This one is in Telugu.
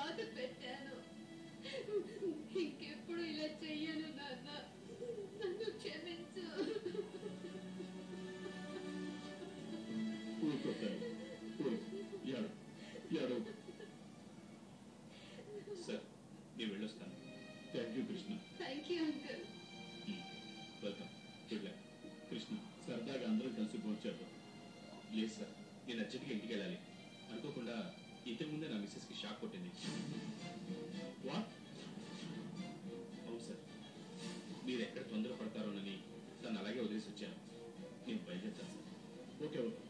బాధ పెట్టాను ఇంకెప్పుడు ఇలా చెయ్యను నాన్న నన్ను క్షమించు ఊరుకోతాను ఏడు ఏడు సార్ నేను వెళ్ళొస్తాను thank you Krishna thank you uncle welcome good luck Krishna సరదాగా అందరం కలిసి పోంచేద్దాం లేదు సార్ నేను అర్జెంట్గా ఇంటికి వెళ్ళాలి అనుకోకుండా ఇంతకు ముందే నా మిస్సెస్కి షాక్ కొట్టింది వాట్ అవును సార్ మీరు ఎక్కడ తొందర పడతారోనని తను అలాగే వదిలేసి వచ్చాను నేను బయలుదేరుతాను సార్ ఓకే ఓకే